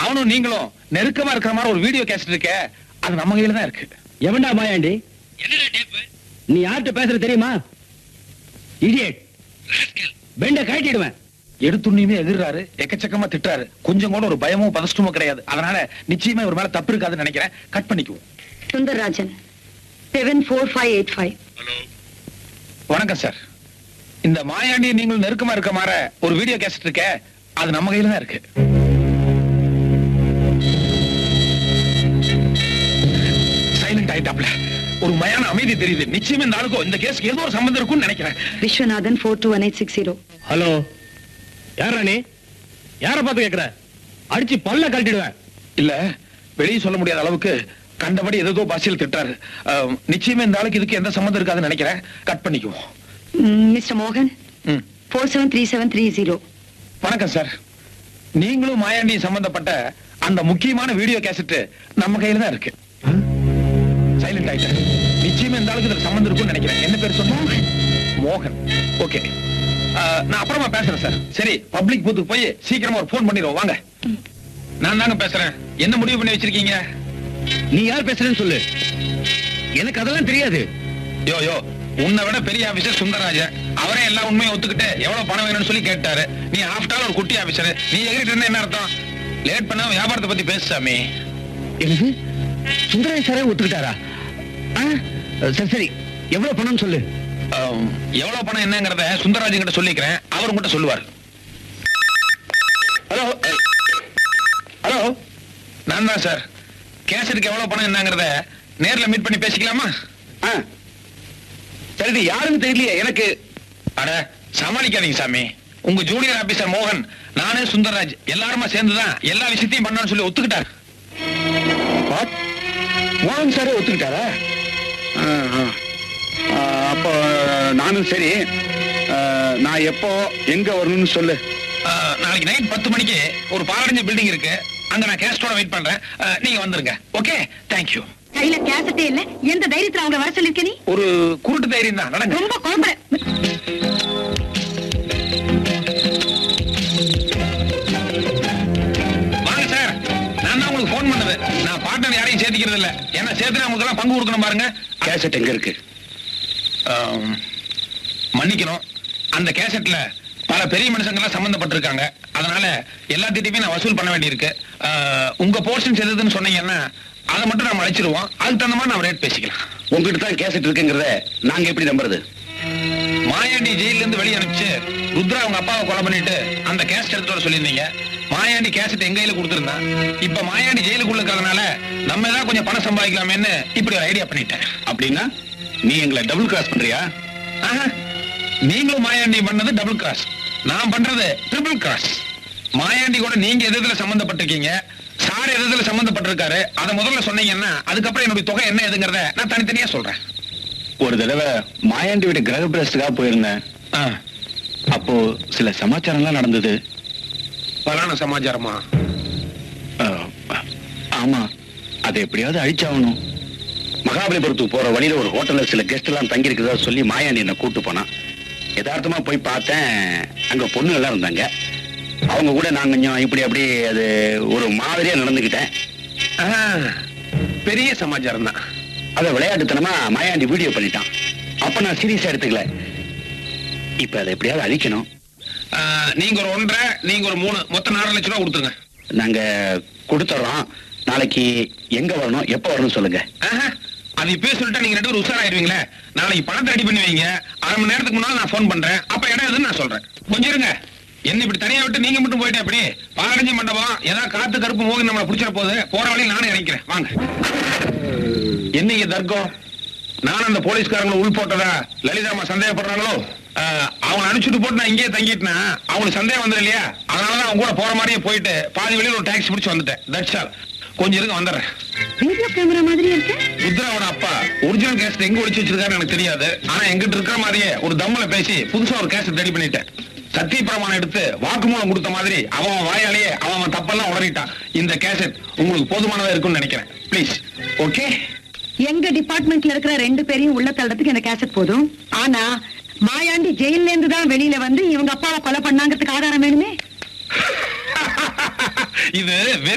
அவனும் நீங்களும் நெருக்கமா இருக்கிற மாதிரி ஒரு வீடியோ கேசட் இருக்கே அது நம்ம கையில தான் இருக்கு எவன்டா மாயாண்டி நீ யார்கிட்ட பேசுற தெரியுமா இடியட் பெண்ட கழட்டிடுவேன் எடுத்துண்ணியுமே எதிர்றாரு எக்கச்சக்கமா திட்டுறாரு கொஞ்சம் கூட ஒரு பயமும் பதஷ்டமும் கிடையாது அதனால நிச்சயமா ஒரு மேல தப்பு இருக்காதுன்னு நினைக்கிறேன் கட் பண்ணிக்குவோம் Sundarrajan seven four five eight five வணக்கம் சார் இந்த மாயாண்டி நீங்கள் நெருக்கமா இருக்க மாதிரி ஒரு வீடியோ கேசட் இருக்கே அது நம்ம கையில தான் இருக்கு சைலண்ட் ஆயிட்டாப்ல ஒரு மயான அமைதி தெரியுது நிச்சயமா இந்த ஆளுக்கும் இந்த கேஸ்க்கு ஏதோ ஒரு சம்பந்தம் இருக்கும்னு நினைக்கிறேன் Viswanathan four two one eight six zero hello யாரா நீ யார பார்த்து கேக்குற அடிச்சு பல்ல கழட்டிடுவேன் இல்ல வெளியே சொல்ல முடியாத அளவுக்கு கண்டபடி ஏதோ பாஷையில் திட்டாரு அஹ், நிச்சயமா இந்த ஆளுக்கு இதுக்கு எந்த சம்மந்தம் இருக்காதுன்னு நினைக்கிறேன் கட் பண்ணிக்குவோம் மிஸ்டர் மோகன் ம். Four seven three seven three zero வணக்கம் சார் நீங்களும் மாயாண்டியும் சம்பந்தப்பட்ட அந்த முக்கியமான வீடியோ கேசட் நம்ம கையில தான் இருக்கு சைலண்ட் ஆயிட்டேன் நிச்சயமா இந்த ஆளுக்கு இதுல சம்பந்தம் இருக்கும்னு நினைக்கிறேன் என்ன பேர் சொன்ன மோகன் ஓகே நான் அப்புறமா பேசுறேன் சார் சரி பப்ளிக் பூத்துக்கு போய் சீக்கிரமா ஒரு ஃபோன் பண்ணிடுவோம் வாங்க நான் தாங்க பேசுறேன் என்ன முடிவு பண்ணி வச்சிருக்கீங்க நீ யார் பேசுறேன்னு சொல்லு எனக்கு அதெல்லாம் தெரியாது யோ யோ உன்னை விட பெரிய ஆபீசர் சுந்தரராஜன் அவரே எல்லா உண்மையும் ஒத்துக்கிட்டு எவ்வளவு பணம் வேணும்னு சொல்லி கேட்டாரு நீ ஆஃப்டர் ஒரு குட்டி ஆபீசர் நீ எகிரிட்டு இருந்தா என்ன அர்த்தம் லேட் பண்ணாம வியாபாரத்தை பத்தி பேசு சாமி எனக்கு சுந்தரேஷ் சாரே ஒத்துக்கிட்டாரா ஆ? சரி சரி எவ்வளவு பணம் சொல்லு ஆம், எவ்வளவு பணம் என்னங்கறத சுந்தரராஜன் கிட்ட சொல்லிக்கிறேன் அவர் உங்ககிட்ட சொல்லுவார் ஹலோ ஹலோ நான் தான் சார் கேசட்டுக்கு எவ்வளவு பணம் என்னங்கறத நேர்ல மீட் பண்ணி பேசிக்கலாமா சரி யாருன்னு தெரியலையே எனக்கு அட சமாளிக்காதீங்க சாமி உங்க ஜூனியர் ஆபீசர் மோகன் நானே சுந்தரராஜ் எல்லாருமா சேர்ந்துதான் எல்லா விஷயத்தையும் பண்ணணும்னு சொல்லி ஒத்துக்கிட்டார் மோகன் சாரே ஒத்துக்கிட்டாரா அப்போ நானும் சரி நான் எப்போ எங்க வரணும்னு சொல்லு ஆஹ், நாளைக்கு நைட் பத்து மணிக்கு ஒரு பாலடைஞ்ச பில்டிங் இருக்கு அங்க நான் கேஸ்டோட வெயிட் பண்றேன் ஆஹ், நீங்க வந்துருங்க ஓகே தேங்க்யூ கையில கேசட்டே இல்ல எந்த தைரியத்துல அவங்க வர சொல்லிருக்க நீ ஒரு குருட்டு தைரியம் தான் நடங்க ரொம்ப குழம்புற வாங்க சார் நான் தான் உங்களுக்கு ஃபோன் பண்ணது நான் பார்ட்னர் யாரையும் சேர்த்திக்கிறது இல்ல ஏன்னா சேர்த்து உங்களுக்கு எல்லாம் பங்கு கொடுக்கணும் பாருங்க கேசட் எங்க இருக்கு ஆம், மன்னிக்கணும் அந்த கேசட்ல பல பெரிய மனுஷங்க எல்லாம் சம்பந்தப்பட்டிருக்காங்க அதனால எல்லாத்திட்டையுமே நான் வசூல் பண்ண வேண்டியிருக்கு ஆஹ், உங்க போர்ஷன்ஸ் எதுன்னு சொன்னீங்கன்னா அதை மட்டும் நம்ம அழைச்சிருவோம் அதுக்கு தகுந்த மாதிரி நம்ம ரேட் பேசிக்கலாம் உங்ககிட்ட தான் கேசட் இருக்குங்கிறத நாங்க எப்படி நம்புறது மாயாண்டி ஜெயில இருந்து வெளியே அனுப்பிச்சு ருத்ரா அவங்க அப்பாவை கொலை பண்ணிட்டு அந்த கேசட் எடுத்துட்டு வர சொல்லியிருந்தீங்க மாயாண்டி கேசட் எங்க கையில கொடுத்திருந்தான் இப்ப மாயாண்டி ஜெயிலுக்குள்ள இருக்கிறதுனால நம்ம ஏதாவது கொஞ்சம் பணம் சம்பாதிக்கலாமேன்னு இப்படி ஒரு ஐடியா பண்ணிட்டேன் அப்படின்னா நீ எங்களை டபுள் கிராஸ் பண்றியா ஆஹா, நீங்களும் மாயாண்டி பண்ணது டபுள் கிராஸ் நான் பண்றது ட்ரிபிள் கிராஸ் மாயாண்டி கூட நீங்க எது எதுல சம்பந்தப்பட்டிருக்கீங்க சார் எது எதுல சம்பந்தப்பட்டிருக்காரு அதை முதல்ல சொன்னீங்கன்னா அதுக்கப்புறம் என்னுடைய தொகை என்ன எதுங்கிறத நான் தனித்தனியா சொல்றேன் ஒரு தடவை மாயாண்டி வீட்டு கிரக பிரஸ்துக்காக போயிருந்தேன் ஆ, அப்போ சில சமாச்சாரம்லாம் நடந்தது பலான சமாச்சாரமா அஹ், ஆமா அதை எப்படியாவது அழிச்சாகணும் மகாபலிபுரத்துக்கு போற வழியில ஒரு ஹோட்டல்ல சில கெஸ்ட் எல்லாம் தங்கி இருக்கிறதா சொல்லி மாயாண்டி என்ன கூட்டு போனான் யதார்த்தமா போய் பார்த்தேன் அங்க பொண்ணுங்க எல்லாம் இருந்தாங்க அவங்க கூட நான் கொஞ்சம் இப்படி அப்படி அது ஒரு மாதிரியா நடந்துக்கிட்டேன் ஆ, பெரிய சமாச்சாரம் தான் அதை விளையாட்டுத்தனமா மாயாண்டி வீடியோ பண்ணிட்டான் அப்ப நான் சீரியஸா எடுத்துக்கல இப்ப அதை எப்படியாவது அழிக்கணும் ஆ, நீங்க ஒரு ஒன்றரை நீங்க ஒரு மூணு மொத்தம் நாலு லட்சம் ரூபா கொடுத்துருங்க நாங்க கொடுத்துறோம் நாளைக்கு எங்க வரணும் எப்ப வரணும் சொல்லுங்க ஆஹா, அது இப்பயே சொல்லிட்டா நீங்க ரெண்டு பேரும் உஷாராயிருவீங்களே நாளைக்கு பணத்தை ரெடி பண்ணி வைங்க அரை மணி நேரத்துக்கு முன்னால நான் ஃபோன் பண்றேன் அப்ப இடம் எதுன்னு நான் சொல்றேன் கொஞ்சம் இருங்க என்ன இப்படி தனியா விட்டு நீங்க மட்டும் போயிட்டே அப்படி பாலடைஞ்ச மண்டபம் ஏதாவது காத்து கருப்பு மோகன் நம்மளை பிடிச்சிட போகுது போற வழியில் நானே இறங்கிக்கிறேன் வாங்க என்னைக்கு தர்க்கம் நான் அந்த போலீஸ்காரங்களை உள் போட்டதா லலிதாமா சந்தேகப்படுறாங்களோ ஆஹ், அவங்களை அனுப்பிச்சுட்டு போட்டு நான் இங்கேயே தங்கிட்டேன்னா அவங்களுக்கு சந்தேகம் வந்துடும் இல்லையா அதனாலதான் அவங்க கூட போற மாதிரியே போயிட்டு பாதி வெளியில ஒரு டாக்ஸி பிடிச்சு வந்துட்டேன் தட்ஸ் ஆல் கொஞ்சம் இருங்க வந்துடுறேன் வீடியோ கேமரா மாதிரி இருக்கு ருத்ராவோட அப்பா ஒரிஜினல் கேசட் எங்க ஒளிச்சு வச்சிருக்காரு எனக்கு தெரியாது ஆனா எங்கிட்ட இருக்கிற மாதிரியே ஒரு தம்ல பேசி புதுசா ஒரு கேசட் ரெடி பண்ணிட்டேன் சத்திய பிரமாணம் எடுத்து வாக்குமூலம் கொடுத்த மாதிரி அவன் அவன் வாயாலேயே அவன் அவன் தப்பெல்லாம் உளறிட்டான் இந்த கேசட் உங்களுக்கு போதுமானதா இருக்கும்னு நினைக்கிறேன் ப்ளீஸ் ஓகே எங்க டிபார்ட்மெண்ட்ல இருக்கிற ரெண்டு பேரையும் உள்ள தள்ளறதுக்கு இந்த கேசட் போதும் ஆனா மாயாண்டி ஜெயில்ல இருந்து தான் வெளியில வந்து இவங்க அப்பாவை கொலை பண்ணாங்கிறதுக்கு ஆதாரம் வேணுமே இது